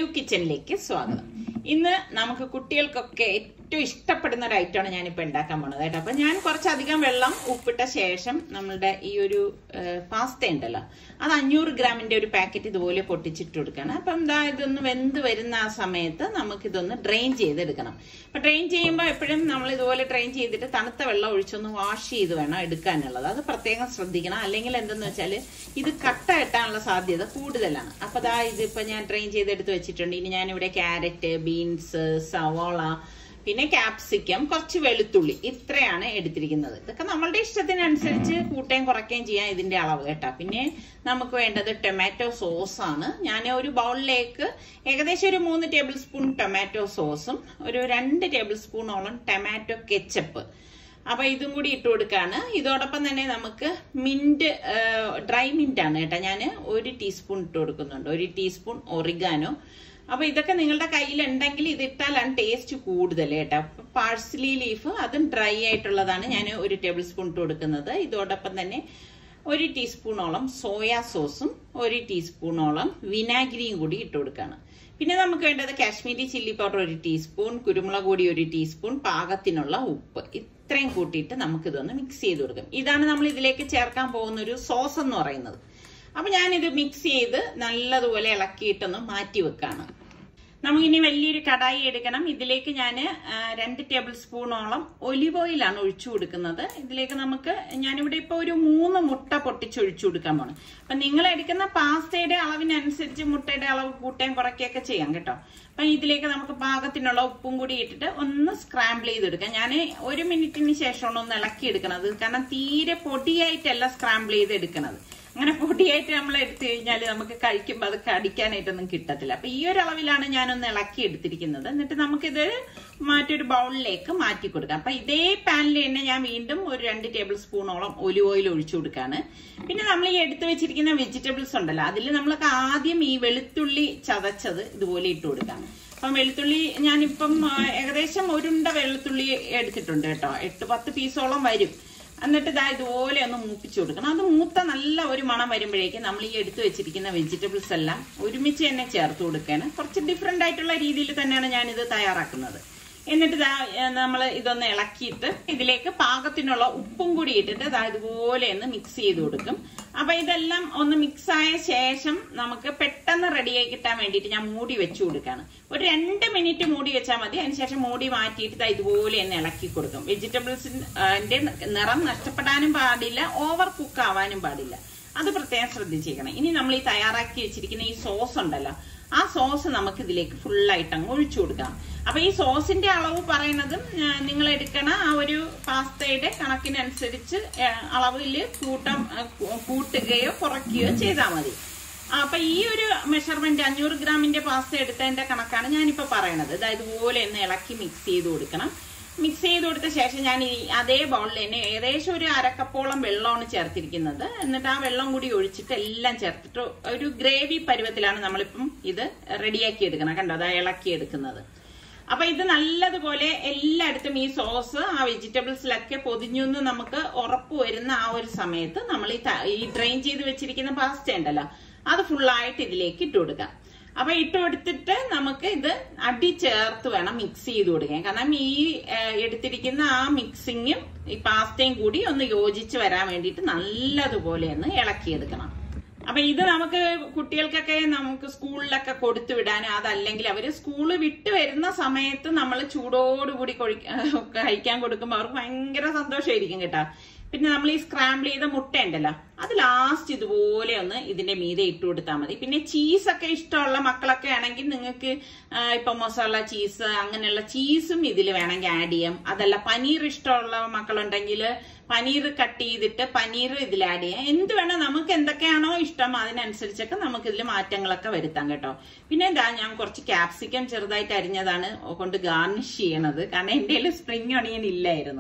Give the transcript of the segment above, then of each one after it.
കിച്ചണിലേക്ക് സ്വാഗതം ഇന്ന് നമുക്ക് കുട്ടികൾക്കൊക്കെ ഏറ്റവും ഇഷ്ടപ്പെടുന്ന ഒരു ഐറ്റമാണ് ഞാനിപ്പോൾ ഉണ്ടാക്കാൻ പോണത് കേട്ടോ അപ്പൊ ഞാൻ കുറച്ചധികം വെള്ളം ഉപ്പിട്ട ശേഷം നമ്മളുടെ ഈ ഒരു പാസ്ത ഉണ്ടല്ലോ അത് അഞ്ഞൂറ് ഗ്രാമിന്റെ ഒരു പാക്കറ്റ് ഇതുപോലെ പൊട്ടിച്ചിട്ട് കൊടുക്കണം അപ്പം എന്താ ഇതൊന്ന് വെന്ത് വരുന്ന ആ സമയത്ത് നമുക്കിതൊന്ന് ഡ്രെയിൻ ചെയ്തെടുക്കണം അപ്പൊ ഡ്രെയിൻ ചെയ്യുമ്പോൾ എപ്പോഴും നമ്മൾ ഇതുപോലെ ഡ്രെയിൻ ചെയ്തിട്ട് തണുത്ത വെള്ളം ഒഴിച്ചൊന്ന് വാഷ് ചെയ്ത് വേണം എടുക്കാനുള്ളത് അത് പ്രത്യേകം ശ്രദ്ധിക്കണം അല്ലെങ്കിൽ എന്തെന്ന് വെച്ചാൽ ഇത് കട്ട കെട്ടാനുള്ള സാധ്യത കൂടുതലാണ് അപ്പൊ ദാ ഇതിപ്പോ ഞാൻ ഡ്രെയിൻ ചെയ്തെടുത്ത് വെച്ചിട്ടുണ്ട് ഇനി ഞാനിവിടെ ക്യാരറ്റ് ബീൻസ് സവോള പിന്നെ ക്യാപ്സിക്കം കുറച്ച് വെളുത്തുള്ളി ഇത്രയാണ് എടുത്തിരിക്കുന്നത് ഇതൊക്കെ നമ്മളുടെ ഇഷ്ടത്തിനനുസരിച്ച് കൂട്ടുകയും കുറയ്ക്കുകയും ചെയ്യാം ഇതിന്റെ അളവ് കേട്ടോ പിന്നെ നമുക്ക് വേണ്ടത് ടൊമാറ്റോ സോസ് ആണ് ഞാൻ ഒരു ബൗളിലേക്ക് ഏകദേശം ഒരു മൂന്ന് ടേബിൾ സ്പൂൺ ടൊമാറ്റോ സോസും ഒരു രണ്ട് ടേബിൾ സ്പൂണോളം ടൊമാറ്റോ കെച്ചപ്പ് അപ്പൊ ഇതും കൂടി ഇട്ട് കൊടുക്കാണ് ഇതോടൊപ്പം തന്നെ നമുക്ക് മിന്റ് ഡ്രൈ മിന്റ് ആണ് കേട്ടോ ഞാൻ ഒരു ടീസ്പൂൺ ഇട്ട് കൊടുക്കുന്നുണ്ട് ഒരു ടീസ്പൂൺ ഒറിഗാനോ അപ്പൊ ഇതൊക്കെ നിങ്ങളുടെ കയ്യിൽ ഉണ്ടെങ്കിൽ ഇത് ഇട്ടാലാണ് ടേസ്റ്റ് കൂടുതൽ കേട്ടോ പാഴ്സലി ലീഫ് അതും ഡ്രൈ ആയിട്ടുള്ളതാണ് ഞാൻ ഒരു ടേബിൾ സ്പൂൺ ഇട്ട് കൊടുക്കുന്നത് ഇതോടൊപ്പം തന്നെ ഒരു ടീസ്പൂണോളം സോയാ സോസും ഒരു ടീസ്പൂണോളം വിനാഗിരിയും കൂടി ഇട്ട് കൊടുക്കുകയാണ് പിന്നെ നമുക്ക് വേണ്ടത് കാശ്മീരി ചില്ലി പൗഡർ ഒരു ടീസ്പൂൺ കുരുമുളക് പൊടി ഒരു ടീസ്പൂൺ പാകത്തിനുള്ള ഉപ്പ് ഇത്രയും കൂട്ടിയിട്ട് നമുക്കിതൊന്ന് മിക്സ് ചെയ്ത് കൊടുക്കാം ഇതാണ് നമ്മൾ ഇതിലേക്ക് ചേർക്കാൻ പോകുന്ന ഒരു സോസ് എന്ന് പറയുന്നത് അപ്പൊ ഞാനിത് മിക്സ് ചെയ്ത് നല്ലതുപോലെ ഇളക്കിയിട്ടൊന്ന് മാറ്റി വെക്കാണ് നമുക്കിനി വലിയൊരു കടായി എടുക്കണം ഇതിലേക്ക് ഞാൻ രണ്ട് ടേബിൾ സ്പൂണോളം ഒലിവ് ഓയിലാണ് ഒഴിച്ചു കൊടുക്കുന്നത് ഇതിലേക്ക് നമുക്ക് ഞാനിവിടെ ഇപ്പോൾ ഒരു മൂന്ന് മുട്ട പൊട്ടിച്ചൊഴിച്ചു കൊടുക്കാൻ പോണം അപ്പൊ നിങ്ങൾ എടുക്കുന്ന പാസ്തയുടെ അളവിനനുസരിച്ച് മുട്ടയുടെ അളവ് കൂട്ടാൻ കുറയ്ക്കുകയൊക്കെ ചെയ്യാം കേട്ടോ അപ്പൊ ഇതിലേക്ക് നമുക്ക് പാകത്തിനുള്ള ഉപ്പും കൂടി ഇട്ടിട്ട് ഒന്ന് സ്ക്രാമ്പിൾ ചെയ്തെടുക്കാം ഞാൻ ഒരു മിനിറ്റിന് ശേഷമാണ് ഒന്ന് ഇളക്കി എടുക്കുന്നത് കാരണം തീരെ പൊടിയായിട്ടല്ല സ്ക്രാമ്പിൾ ചെയ്ത് എടുക്കുന്നത് അങ്ങനെ പൊടിയായിട്ട് നമ്മൾ എടുത്തു കഴിഞ്ഞാൽ നമുക്ക് കഴിക്കുമ്പോൾ അത് കടിക്കാനായിട്ടൊന്നും കിട്ടത്തില്ല അപ്പൊ ഈ ഒരു അളവിലാണ് ഞാനൊന്ന് ഇളക്കി എടുത്തിരിക്കുന്നത് എന്നിട്ട് നമുക്കിത് മറ്റൊരു ബൗളിലേക്ക് മാറ്റി കൊടുക്കാം അപ്പൊ ഇതേ പാനിൽ തന്നെ ഞാൻ വീണ്ടും ഒരു രണ്ട് ടേബിൾ സ്പൂണോളം ഒലിവ് ഓയിൽ ഒഴിച്ചു കൊടുക്കാണ് പിന്നെ നമ്മൾ ഈ എടുത്തു വെച്ചിരിക്കുന്ന വെജിറ്റബിൾസ് ഉണ്ടല്ലോ അതിൽ നമ്മൾക്ക് ആദ്യം ഈ വെളുത്തുള്ളി ചതച്ചത് ഇതുപോലെ ഇട്ട് കൊടുക്കാം അപ്പം വെളുത്തുള്ളി ഞാനിപ്പം ഏകദേശം ഒരുണ്ട വെളുത്തുള്ളി എടുത്തിട്ടുണ്ട് കേട്ടോ എട്ട് പത്ത് പീസോളം വരും എന്നിട്ട് ഇതാ ഇതുപോലെ ഒന്ന് മൂപ്പിച്ചു കൊടുക്കണം അത് മൂത്ത നല്ല ഒരു മണം വരുമ്പോഴേക്കും നമ്മൾ ഈ എടുത്തു വെച്ചിരിക്കുന്ന വെജിറ്റബിൾസ് എല്ലാം ഒരുമിച്ച് തന്നെ ചേർത്ത് കൊടുക്കുകയാണ് കുറച്ച് ഡിഫറെന്റ് ആയിട്ടുള്ള രീതിയിൽ തന്നെയാണ് ഞാനിത് തയ്യാറാക്കുന്നത് എന്നിട്ട് നമ്മൾ ഇതൊന്ന് ഇളക്കിയിട്ട് ഇതിലേക്ക് പാകത്തിനുള്ള ഉപ്പും കൂടി ഇട്ടിട്ട് ഇതാ ഇതുപോലെ ഒന്ന് മിക്സ് ചെയ്ത് കൊടുക്കും അപ്പൊ ഇതെല്ലാം ഒന്ന് മിക്സ് ആയ ശേഷം നമുക്ക് പെട്ടെന്ന് റെഡിയായി കിട്ടാൻ വേണ്ടിയിട്ട് ഞാൻ മൂടി വെച്ചു കൊടുക്കാണ് ഒരു രണ്ട് മിനിറ്റ് മൂടി വെച്ചാൽ മതി അതിനുശേഷം മൂടി മാറ്റിയിട്ട് ഇതുപോലെ തന്നെ ഇളക്കി കൊടുക്കും വെജിറ്റബിൾസിന്റെ നിറം നഷ്ടപ്പെടാനും പാടില്ല ഓവർ കുക്ക് ആവാനും പാടില്ല അത് പ്രത്യേകം ശ്രദ്ധിച്ചേക്കണം ഇനി നമ്മൾ ഈ തയ്യാറാക്കി വെച്ചിരിക്കുന്ന ഈ സോസ് ഉണ്ടല്ലോ ആ സോസ് നമുക്ക് ഇതിലേക്ക് ഫുള്ളായിട്ട് അങ്ങ് ഒഴിച്ചു കൊടുക്കാം അപ്പൊ ഈ സോസിന്റെ അളവ് പറയുന്നത് നിങ്ങൾ എടുക്കണ ആ ഒരു പാസ്തയുടെ കണക്കിനനുസരിച്ച് അളവിൽ കൂട്ടം കൂട്ടുകയോ കുറയ്ക്കുകയോ ചെയ്താൽ മതി അപ്പൊ ഈ ഒരു മെഷർമെന്റ് അഞ്ഞൂറ് ഗ്രാമിന്റെ പാസ്ത എടുത്തതിന്റെ കണക്കാണ് ഞാനിപ്പോ പറയണത് അതായത് ഇതുപോലെ ഒന്ന് ഇളക്കി മിക്സ് ചെയ്ത് കൊടുക്കണം മിക്സ് ചെയ്ത് കൊടുത്ത ശേഷം ഞാൻ ഈ അതേ ബൗളിൽ തന്നെ ഏകദേശം ഒരു അരക്കപ്പോളം വെള്ളമാണ് ചേർത്തിരിക്കുന്നത് എന്നിട്ട് ആ വെള്ളം കൂടി ഒഴിച്ചിട്ട് എല്ലാം ചേർത്തിട്ട് ഒരു ഗ്രേവി പരുവത്തിലാണ് നമ്മളിപ്പം ഇത് റെഡിയാക്കി എടുക്കണം കണ്ടോ അതാ ഇളക്കി എടുക്കുന്നത് അപ്പൊ ഇത് നല്ലതുപോലെ എല്ലായിടത്തും ഈ സോസ് ആ വെജിറ്റബിൾസിലൊക്കെ പൊതിഞ്ഞു എന്ന് നമുക്ക് ഉറപ്പ് വരുന്ന ആ ഒരു സമയത്ത് നമ്മൾ ഈ ഡ്രെയിൻ ചെയ്ത് വെച്ചിരിക്കുന്ന പാസ്ത ഉണ്ടല്ലോ അത് ഫുള്ളായിട്ട് ഇതിലേക്ക് ഇട്ട് കൊടുക്കാം അപ്പൊ ഇട്ട് കൊടുത്തിട്ട് നമുക്ക് ഇത് അടി ചേർത്ത് വേണം മിക്സ് ചെയ്ത് കൊടുക്കാൻ കാരണം ഈ എടുത്തിരിക്കുന്ന ആ മിക്സിങ്ങും ഈ പാസ്തയും കൂടി ഒന്ന് യോജിച്ച് വരാൻ വേണ്ടിയിട്ട് നല്ലതുപോലെ ഒന്ന് ഇളക്കിയെടുക്കണം അപ്പൊ ഇത് നമുക്ക് കുട്ടികൾക്കൊക്കെ നമുക്ക് സ്കൂളിലൊക്കെ കൊടുത്തു വിടാനും അതല്ലെങ്കിൽ അവര് സ്കൂള് വിട്ട് വരുന്ന സമയത്ത് നമ്മൾ ചൂടോടുകൂടി കഴിക്കാൻ കൊടുക്കുമ്പോൾ അവർക്ക് ഭയങ്കര സന്തോഷമായിരിക്കും കേട്ടോ പിന്നെ നമ്മൾ ഈ സ്ക്രാമ്പിൾ ചെയ്ത മുട്ട ഉണ്ടല്ലോ അത് ലാസ്റ്റ് ഇതുപോലെ ഒന്ന് ഇതിന്റെ മീതെ ഇട്ട് കൊടുത്താൽ മതി പിന്നെ ചീസൊക്കെ ഇഷ്ടമുള്ള മക്കളൊക്കെ ആണെങ്കിൽ നിങ്ങൾക്ക് ഇപ്പൊ മൊസാല ചീസ് അങ്ങനെയുള്ള ചീസും ഇതിൽ വേണമെങ്കിൽ ആഡ് ചെയ്യാം അതല്ല പനീർ ഇഷ്ടമുള്ള മക്കളുണ്ടെങ്കിൽ പനീർ കട്ട് ചെയ്തിട്ട് പനീർ ഇതിൽ ആഡ് ചെയ്യാം എന്ത് വേണം നമുക്ക് എന്തൊക്കെയാണോ ഇഷ്ടം അതിനനുസരിച്ചൊക്കെ നമുക്ക് ഇതിൽ മാറ്റങ്ങളൊക്കെ വരുത്താം കേട്ടോ പിന്നെ എന്താ ഞാൻ കുറച്ച് ക്യാപ്സിക്കം ചെറുതായിട്ട് അരിഞ്ഞതാണ് കൊണ്ട് ഗാർണിഷ് ചെയ്യണത് കാരണം എൻ്റെ കയ്യിൽ സ്പ്രിംഗ് ഒണിയൻ ഇല്ലായിരുന്നു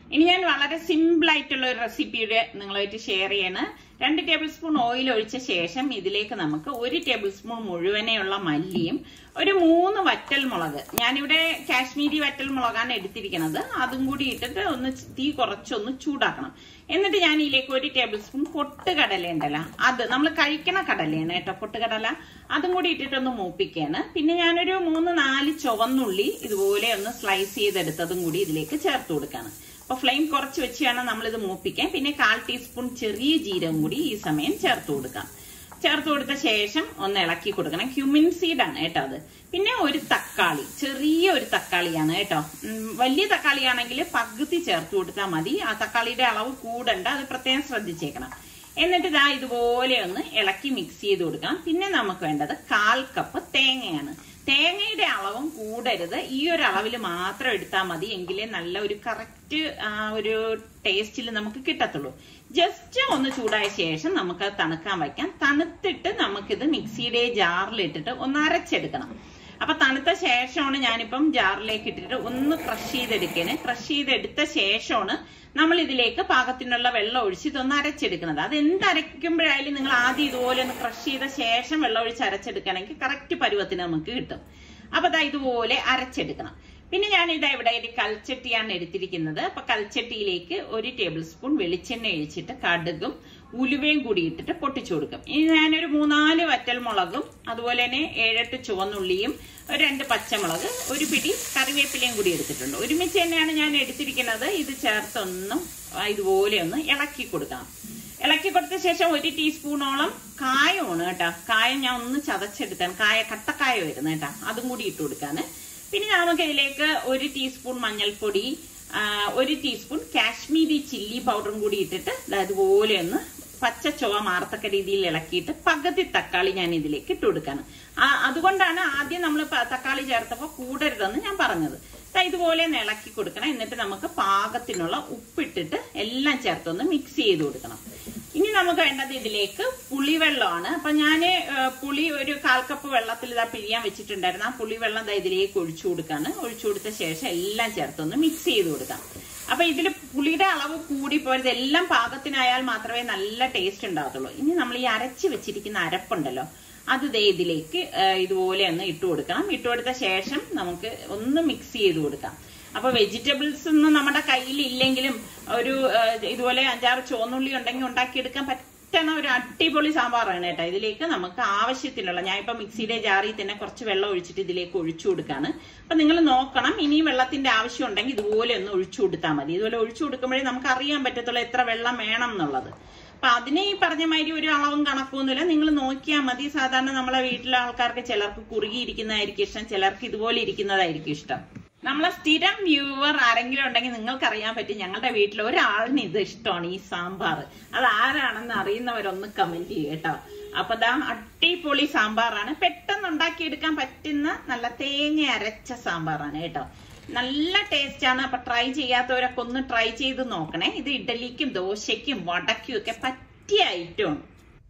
ഇനി ഞാൻ വളരെ സിമ്പിൾ ആയിട്ടുള്ള ഒരു റെസിപ്പിയുടെ നിങ്ങളുമായിട്ട് ഷെയർ ചെയ്യാണ് രണ്ട് ടേബിൾ സ്പൂൺ ഓയിൽ ഒഴിച്ച ശേഷം ഇതിലേക്ക് നമുക്ക് ഒരു ടേബിൾ സ്പൂൺ മുഴുവനെയുള്ള മല്ലിയും ഒരു മൂന്ന് വറ്റൽ മുളക് ഞാനിവിടെ കാശ്മീരി വറ്റൽ മുളകാണ് എടുത്തിരിക്കുന്നത് അതും കൂടി ഇട്ടിട്ട് ഒന്ന് തീ കുറച്ചൊന്ന് ചൂടാക്കണം എന്നിട്ട് ഞാൻ ഇതിലേക്ക് ഒരു ടേബിൾ സ്പൂൺ പൊട്ടുകടല ഉണ്ടല്ലോ അത് നമ്മൾ കഴിക്കണ കടലയാണ് കേട്ടോ പൊട്ടുകടല അതും കൂടി ഇട്ടിട്ടൊന്ന് മൂപ്പിക്കാണ് പിന്നെ ഞാനൊരു മൂന്ന് നാല് ചുവന്നുള്ളി ഇതുപോലെ ഒന്ന് സ്ലൈസ് ചെയ്തെടുത്തതും കൂടി ഇതിലേക്ക് ചേർത്ത് കൊടുക്കാണ് അപ്പൊ ഫ്ലെയിം കുറച്ച് വെച്ച് വേണം നമ്മളിത് മൂപ്പിക്കാൻ പിന്നെ കാൽ ടീസ്പൂൺ ചെറിയ ജീരകം കൂടി ഈ സമയം ചേർത്ത് കൊടുക്കാം ചേർത്ത് കൊടുത്ത ശേഷം ഒന്ന് ഇളക്കി കൊടുക്കണം ക്യൂമിൻ സീഡാണ് കേട്ടോ അത് പിന്നെ ഒരു തക്കാളി ചെറിയ ഒരു തക്കാളിയാണ് കേട്ടോ ഉം, വലിയ തക്കാളിയാണെങ്കിൽ പകുതി ചേർത്ത് കൊടുത്താൽ മതി ആ തക്കാളിയുടെ അളവ് കൂടണ്ട അത് പ്രത്യേകം ശ്രദ്ധിച്ചേക്കണം എന്നിട്ട് ഇതാ ഇതുപോലെ ഒന്ന് ഇളക്കി മിക്സ് ചെയ്ത് കൊടുക്കണം പിന്നെ നമുക്ക് വേണ്ടത് കാൽ കപ്പ് തേങ്ങയാണ് തേങ്ങയുടെ അളവും കൂടരുത് ഈ ഒരു അളവിൽ മാത്രം എടുത്താൽ മതി എങ്കിലേ നല്ല ഒരു കറക്റ്റ് ഒരു ടേസ്റ്റിൽ നമുക്ക് കിട്ടത്തുള്ളൂ ജസ്റ്റ് ഒന്ന് ചൂടായ ശേഷം നമുക്ക് അത് തണുക്കാൻ വയ്ക്കാം തണുത്തിട്ട് നമുക്കിത് മിക്സിയുടെ ജാറിലിട്ടിട്ട് ഒന്ന് അരച്ചെടുക്കണം അപ്പൊ തണുത്ത ശേഷമാണ് ഞാനിപ്പം ജാറിലേക്ക് ഇട്ടിട്ട് ഒന്ന് ക്രഷ് ചെയ്തെടുക്കേന് ക്രഷ് ചെയ്തെടുത്ത ശേഷമാണ് നമ്മൾ ഇതിലേക്ക് പാകത്തിനുള്ള വെള്ളം ഒഴിച്ച് ഇതൊന്ന് അരച്ചെടുക്കുന്നത് അത് എന്ത് അരയ്ക്കുമ്പോഴായാലും നിങ്ങൾ ആദ്യം ഇതുപോലെ ഒന്ന് ക്രഷ് ചെയ്ത ശേഷം വെള്ളം ഒഴിച്ച് അരച്ചെടുക്കണമെങ്കിൽ കറക്റ്റ് പരുവത്തിന് നമുക്ക് കിട്ടും അപ്പൊ ദാ ഇതുപോലെ അരച്ചെടുക്കണം പിന്നെ ഞാൻ ഇതാ ഇവിടെ ഒരു കൽച്ചട്ടിയാണ് എടുത്തിരിക്കുന്നത് അപ്പൊ കൽച്ചട്ടിയിലേക്ക് ഒരു ടേബിൾ സ്പൂൺ വെളിച്ചെണ്ണ ഒഴിച്ചിട്ട് കടുകും ഉലുവയും കൂടി ഇട്ടിട്ട് പൊട്ടിച്ചു കൊടുക്കും ഇനി ഞാനൊരു മൂന്നാല് വറ്റൽ മുളകും അതുപോലെ തന്നെ ഏഴെട്ട് ചുവന്നുള്ളിയും ഒരു രണ്ട് പച്ചമുളക് ഒരു പിടി കറിവേപ്പിലയും കൂടി എടുത്തിട്ടുണ്ട് ഒരുമിച്ച് തന്നെയാണ് ഞാൻ എടുത്തിരിക്കുന്നത് ഇത് ചേർത്തൊന്നും ഇതുപോലെ ഒന്ന് ഇളക്കി കൊടുക്കാം ഇളക്കി കൊടുത്ത ശേഷം ഒരു ടീസ്പൂണോളം കായമാണ് കേട്ടോ കായം ഞാൻ ഒന്ന് ചതച്ചെടുക്കാൻ കായ കട്ടക്കായ വരുന്നത് കേട്ടോ അതും കൂടി ഇട്ട് കൊടുക്കാന് പിന്നെ നമുക്ക് ഇതിലേക്ക് ഒരു ടീസ്പൂൺ മഞ്ഞൾപ്പൊടി ആ, ഒരു ടീസ്പൂൺ കാശ്മീരി ചില്ലി പൗഡറും കൂടി ഇട്ടിട്ട് ദാ ഇതുപോലെ ഒന്ന് പച്ച ചുവ മാറത്തക്ക രീതിയിൽ ഇളക്കിയിട്ട് പകുതി തക്കാളി ഞാൻ ഇതിലേക്ക് ഇട്ട് കൊടുക്കാണ് ആ അതുകൊണ്ടാണ് ആദ്യം നമ്മൾ തക്കാളി ചേർത്തപ്പോൾ കൂടരുതെന്ന് ഞാൻ പറഞ്ഞത് ദാ ഇതുപോലെ ഒന്ന് ഇളക്കി കൊടുക്കണം എന്നിട്ട് നമുക്ക് പാകത്തിനുള്ള ഉപ്പിട്ടിട്ട് എല്ലാം ചേർത്തൊന്ന് മിക്സ് ചെയ്ത് കൊടുക്കണം ഇനി നമുക്ക് വേണ്ടത് ഇതിലേക്ക് പുളിവെള്ളമാണ് അപ്പൊ ഞാന് ഏ, പുളി ഒരു കാൽ കപ്പ് വെള്ളത്തിൽ ഇതാ പിഴിയാൻ വെച്ചിട്ടുണ്ടായിരുന്നു ആ പുളിവെള്ളം ദാ ഇതിലേക്ക് ഒഴിച്ചു കൊടുക്കാണ് ഒഴിച്ചു കൊടുത്ത ശേഷം എല്ലാം ചേർത്തൊന്ന് മിക്സ് ചെയ്ത് കൊടുക്കാം അപ്പൊ ഇതിൽ പുളിയുടെ അളവ് കൂടി പോയത് എല്ലാം പാകത്തിനായാൽ മാത്രമേ നല്ല ടേസ്റ്റ് ഉണ്ടാകത്തുള്ളൂ ഇനി നമ്മൾ ഈ അരച്ച് വെച്ചിരിക്കുന്ന അരപ്പുണ്ടല്ലോ അത് ദേ ഇതിലേക്ക് ഏ, ഇതുപോലെ ഒന്ന് ഇട്ട് കൊടുക്കണം ഇട്ട് കൊടുത്ത ശേഷം നമുക്ക് ഒന്ന് മിക്സ് ചെയ്ത് കൊടുക്കാം അപ്പൊ വെജിറ്റബിൾസ് ഒന്നും നമ്മുടെ കയ്യിൽ ഇല്ലെങ്കിലും ഒരു ഏ, ഇതുപോലെ അഞ്ചാറ് ചുവന്നുള്ളി ഉണ്ടെങ്കിൽ ഉണ്ടാക്കിയെടുക്കാൻ പറ്റണ ഒരു അടിപൊളി സാമ്പാറാണ് കേട്ടോ ഇതിലേക്ക് നമുക്ക് ആവശ്യത്തിനുള്ള ഞാൻ ഇപ്പൊ മിക്സിയുടെ ജാറിൽ തന്നെ കുറച്ച് വെള്ളം ഒഴിച്ചിട്ട് ഇതിലേക്ക് ഒഴിച്ചു കൊടുക്കാണ് അപ്പൊ നിങ്ങൾ നോക്കണം ഇനി വെള്ളത്തിന്റെ ആവശ്യം ഉണ്ടെങ്കിൽ ഇതുപോലെ ഒന്ന് ഒഴിച്ചു കൊടുത്താൽ മതി ഇതുപോലെ ഒഴിച്ചു കൊടുക്കുമ്പോഴേ നമുക്ക് അറിയാൻ പറ്റത്തുള്ളൂ എത്ര വെള്ളം വേണം എന്നുള്ളത് അപ്പൊ അതിന് ഈ പറഞ്ഞ മാതിരി ഒരു അളവും കണക്കൊന്നുമില്ല നിങ്ങൾ നോക്കിയാൽ മതി സാധാരണ നമ്മളെ വീട്ടിലെ ആൾക്കാർക്ക് ചിലർക്ക് കുറുകിയിരിക്കുന്നതായിരിക്കും ഇഷ്ടം ചിലർക്ക് ഇതുപോലെ ഇരിക്കുന്നതായിരിക്കും ഇഷ്ടം നമ്മളെ സ്ഥിരം വ്യൂവർ ആരെങ്കിലും ഉണ്ടെങ്കിൽ നിങ്ങൾക്ക് അറിയാൻ പറ്റും ഞങ്ങളുടെ വീട്ടിൽ ഒരാളിന് ഇത് ഇഷ്ടമാണ് ഈ സാമ്പാർ അത് ആരാണെന്ന് അറിയുന്നവരൊന്ന് കമന്റ് ചെയ്യും കേട്ടോ അപ്പൊ ദാ അടിപൊളി സാമ്പാറാണ് പെട്ടെന്ന് ഉണ്ടാക്കിയെടുക്കാൻ പറ്റുന്ന നല്ല തേങ്ങ അരച്ച സാമ്പാറാണ് കേട്ടോ നല്ല ടേസ്റ്റ് ആണ് അപ്പൊ ട്രൈ ചെയ്യാത്തവരൊക്കെ ഒന്ന് ട്രൈ ചെയ്ത് നോക്കണേ ഇത് ഇഡലിക്കും ദോശയ്ക്കും വടക്കും ഒക്കെ പറ്റിയ ഐറ്റമാണ്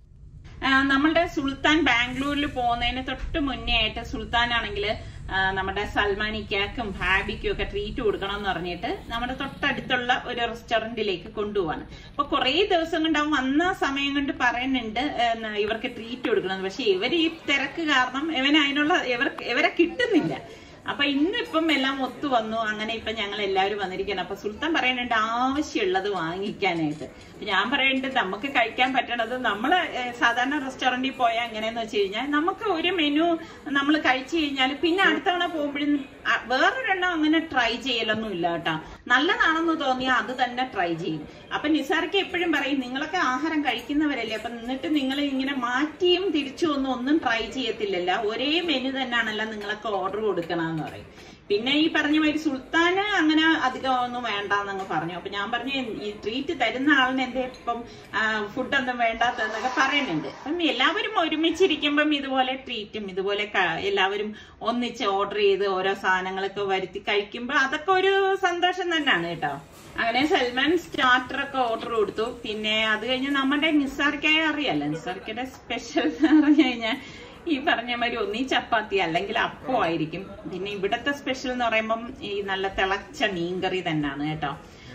ആ, നമ്മളുടെ സുൽത്താൻ ബാംഗ്ലൂരിൽ പോകുന്നതിന് തൊട്ട് മുന്നേ ആയിട്ട് സുൽത്താൻ ആണെങ്കിൽ നമ്മുടെ സൽമാനിക്കാക്കും ഹാബിക്കും ഒക്കെ ട്രീറ്റ് കൊടുക്കണം എന്ന് പറഞ്ഞിട്ട് നമ്മുടെ തൊട്ടടുത്തുള്ള ഒരു റെസ്റ്റോറന്റിലേക്ക് കൊണ്ടുപോവാണ് അപ്പൊ കുറെ ദിവസം കൊണ്ട് അവൻ വന്ന സമയം കൊണ്ട് പറയുന്നുണ്ട് ഏ, ഇവർക്ക് ട്രീറ്റ് കൊടുക്കണം പക്ഷെ ഇവർ ഈ തിരക്ക് കാരണം ഇവന് അതിനുള്ള ഇവർ ഇവരെ കിട്ടുന്നില്ല അപ്പൊ ഇന്നിപ്പം എല്ലാം ഒത്തു വന്നു അങ്ങനെ ഇപ്പൊ ഞങ്ങൾ എല്ലാവരും വന്നിരിക്കണം അപ്പൊ സുൽത്താൻ പറയുന്നുണ്ട് ആവശ്യമുള്ളത് വാങ്ങിക്കാനായിട്ട് അപ്പൊ ഞാൻ പറയുന്നുണ്ട് നമുക്ക് കഴിക്കാൻ പറ്റണത് നമ്മള് ഏഹ്, സാധാരണ റെസ്റ്റോറന്റിൽ പോയാൽ എങ്ങനെയെന്ന് വെച്ച് കഴിഞ്ഞാൽ നമുക്ക് ഒരു മെനു നമ്മൾ കഴിച്ചു കഴിഞ്ഞാൽ പിന്നെ അടുത്ത തവണ പോകുമ്പോഴും അ- വേറൊരെണ്ണം അങ്ങനെ ട്രൈ ചെയ്യലൊന്നും ഇല്ല കേട്ടോ നല്ലതാണെന്ന് തോന്നിയാൽ അത് തന്നെ ട്രൈ ചെയ്യും അപ്പൊ നിസാർക്ക് എപ്പോഴും പറയും നിങ്ങളൊക്കെ ആഹാരം കഴിക്കുന്നവരല്ലേ അപ്പൊ എന്നിട്ട് നിങ്ങൾ ഇങ്ങനെ മാറ്റിയും തിരിച്ചും ഒന്നും ഒന്നും ട്രൈ ചെയ്യത്തില്ലല്ലോ ഒരേ മെനു തന്നെയാണല്ലോ നിങ്ങളൊക്കെ ഓർഡർ കൊടുക്കണമെന്ന് പറയും പിന്നെ ഈ പറഞ്ഞ മാതിരി സുൽത്താന് അങ്ങനെ അധികം ഒന്നും വേണ്ടെന്നങ്ങ് പറഞ്ഞു അപ്പൊ ഞാൻ പറഞ്ഞു ഈ ട്രീറ്റ് തരുന്ന ആളിന് എന്തേ ഇപ്പം ഫുഡൊന്നും വേണ്ടാത്തെന്നൊക്കെ പറയുന്നുണ്ട് അപ്പം എല്ലാവരും ഒരുമിച്ചിരിക്കുമ്പം ഇതുപോലെ ട്രീറ്റും ഇതുപോലെ ക- എല്ലാവരും ഒന്നിച്ച് ഓർഡർ ചെയ്ത് ഓരോ സാധനങ്ങളൊക്കെ വരുത്തി കഴിക്കുമ്പോൾ അതൊക്കെ ഒരു സന്തോഷം തന്നെയാണ് കേട്ടോ അങ്ങനെ സൽമാൻ സ്റ്റാർട്ടർ ഒക്കെ ഓർഡർ കൊടുത്തു പിന്നെ അത് കഴിഞ്ഞ് നമ്മുടെ നിസാർക്കയെ അറിയാലോ നിസാർക്കയുടെ സ്പെഷ്യൽ എന്ന് പറഞ്ഞു കഴിഞ്ഞാൽ ഈ പറഞ്ഞ മാതിരി ഒന്നീ ചപ്പാത്തി അല്ലെങ്കിൽ അപ്പം ആയിരിക്കും പിന്നെ ഇവിടത്തെ സ്പെഷ്യൽ എന്ന് പറയുമ്പം ഈ നല്ല തിളച്ച മീൻകറി തന്നെയാണ് കേട്ടോ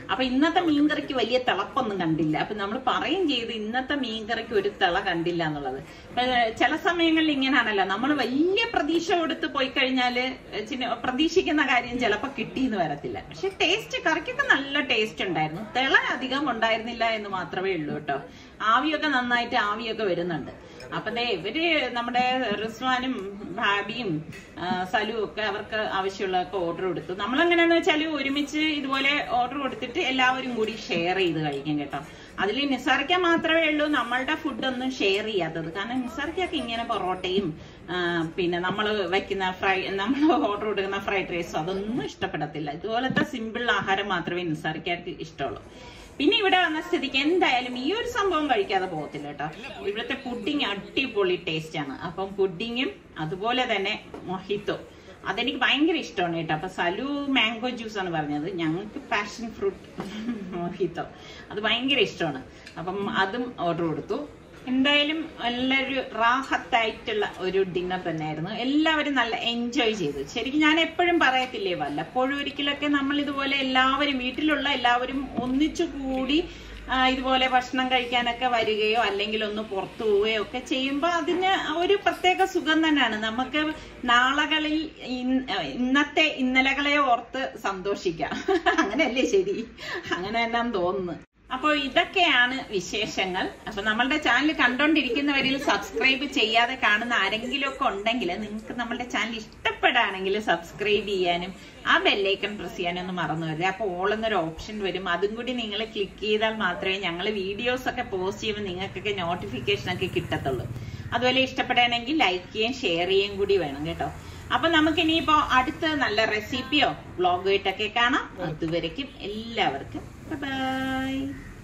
അപ്പൊ ഇന്നത്തെ മീൻകറിക്ക് വലിയ തിളപ്പൊന്നും കണ്ടില്ല അപ്പൊ നമ്മൾ പറയും ചെയ്ത് ഇന്നത്തെ മീൻകറിക്ക് ഒരു തിള കണ്ടില്ല എന്നുള്ളത് അപ്പൊ, ഏഹ്, ചില സമയങ്ങളിൽ ഇങ്ങനെയാണല്ലോ നമ്മൾ വലിയ പ്രതീക്ഷ കൊടുത്ത് പോയി കഴിഞ്ഞാല് ചില പ്രതീക്ഷിക്കുന്ന കാര്യം ചിലപ്പോ കിട്ടിയെന്ന് വരത്തില്ല പക്ഷെ ടേസ്റ്റ് കറിക്കൊക്കെ നല്ല ടേസ്റ്റ് ഉണ്ടായിരുന്നു തിള അധികം ഉണ്ടായിരുന്നില്ല എന്ന് മാത്രമേ ഉള്ളൂ കേട്ടോ ആവിയൊക്കെ നന്നായിട്ട് ആവിയൊക്കെ വരുന്നുണ്ട് അപ്പൊ ദേ ഇവര് നമ്മുടെ റിസ്വാനും ഭാബിയും ആ, സലുവും ഒക്കെ അവർക്ക് ആവശ്യമുള്ളതൊക്കെ ഓർഡർ കൊടുത്തു നമ്മൾ എങ്ങനെയാന്ന് വെച്ചാൽ ഒരുമിച്ച് ഇതുപോലെ ഓർഡർ കൊടുത്തിട്ട് എല്ലാവരും കൂടി ഷെയർ ചെയ്ത് കഴിക്കും കേട്ടോ അതിൽ നിസാറിക്ക മാത്രമേ ഉള്ളൂ നമ്മളുടെ ഫുഡ് ഒന്നും ഷെയർ ചെയ്യാത്തത് കാരണം നിസാറിക്കൊക്കെ ഇങ്ങനെ പൊറോട്ടയും ആ, പിന്നെ നമ്മൾ വെക്കുന്ന ഫ്രൈ നമ്മൾ ഓർഡർ കൊടുക്കുന്ന ഫ്രൈഡ് റൈസും അതൊന്നും ഇഷ്ടപ്പെടത്തില്ല ഇതുപോലത്തെ സിമ്പിൾ ആഹാരം മാത്രമേ നിസാറിക്കാർക്ക് ഇഷ്ടമുള്ളൂ പിന്നെ ഇവിടെ വന്ന സ്ഥിതിക്ക് എന്തായാലും ഈ ഒരു സംഭവം കഴിക്കാതെ പോകത്തില്ല കേട്ടോ ഇവിടുത്തെ പുഡിങ് അടിപൊളി ടേസ്റ്റ് ആണ് അപ്പം പുഡിങ്ങും അതുപോലെ തന്നെ മൊഹിത്തോ അതെനിക്ക് ഭയങ്കര ഇഷ്ടമാണ് കേട്ടോ അപ്പൊ സലു മാംഗോ ജ്യൂസ് ആണ് പറഞ്ഞത് ഞങ്ങൾക്ക് പാഷൻ ഫ്രൂട്ട് മൊഹിത്തോ അത് ഭയങ്കര ഇഷ്ടമാണ് അപ്പം അതും ഓർഡർ കൊടുത്തു എന്തായാലും നല്ലൊരു റാഹത്തായിട്ടുള്ള ഒരു ഡിന്നർ തന്നെയായിരുന്നു എല്ലാവരും നല്ല എൻജോയ് ചെയ്തു ശരിക്കും ഞാൻ എപ്പോഴും പറയത്തില്ലേ വല്ലപ്പോഴും ഒരിക്കലൊക്കെ നമ്മൾ ഇതുപോലെ എല്ലാവരും വീട്ടിലുള്ള എല്ലാവരും ഒന്നിച്ചു കൂടി ആ, ഇതുപോലെ ഭക്ഷണം കഴിക്കാനൊക്കെ വരികയോ അല്ലെങ്കിൽ ഒന്ന് പുറത്തു പോവുകയോ ഒക്കെ ചെയ്യുമ്പോൾ അതിന് ഒരു പ്രത്യേക സുഖം തന്നെയാണ് നമുക്ക് നാളകളിൽ ഇൻ- ഇന്നത്തെ ഇന്നലകളെ ഓർത്ത് സന്തോഷിക്കാം അങ്ങനെയല്ലേ ശരി അങ്ങനെ തന്നെയാന്ന് തോന്നുന്നു അപ്പോൾ ഇതൊക്കെയാണ് വിശേഷങ്ങൾ അപ്പൊ നമ്മളുടെ ചാനൽ കണ്ടോണ്ടിരിക്കുന്നവരിൽ സബ്സ്ക്രൈബ് ചെയ്യാതെ കാണുന്ന ആരെങ്കിലും ഒക്കെ ഉണ്ടെങ്കിൽ നിങ്ങൾക്ക് നമ്മളുടെ ചാനൽ ഇഷ്ടപ്പെടുകയാണെങ്കിൽ സബ്സ്ക്രൈബ് ചെയ്യാനും ആ ബെല്ലൈക്കൺ പ്രസ് ചെയ്യാനും ഒന്ന് മറന്നു വരിക അപ്പോൾ ഓൾ എന്നൊരു ഓപ്ഷൻ വരും അതും കൂടി നിങ്ങൾ ക്ലിക്ക് ചെയ്താൽ മാത്രമേ ഞങ്ങൾ വീഡിയോസ് ഒക്കെ പോസ്റ്റ് ചെയ്യുമ്പോൾ നിങ്ങൾക്കൊക്കെ നോട്ടിഫിക്കേഷൻ ഒക്കെ കിട്ടത്തുള്ളൂ അതുപോലെ ഇഷ്ടപ്പെടുകയാണെങ്കിൽ ലൈക്ക് ചെയ്യുകയും ഷെയർ ചെയ്യുകയും കൂടി വേണം കേട്ടോ അപ്പൊ നമുക്ക് ഇനിയിപ്പോ അടുത്ത നല്ല റെസിപ്പിയോ വ്ളോഗായിട്ടൊക്കെ കാണാം അതുവരയ്ക്കും എല്ലാവർക്കും ബൈ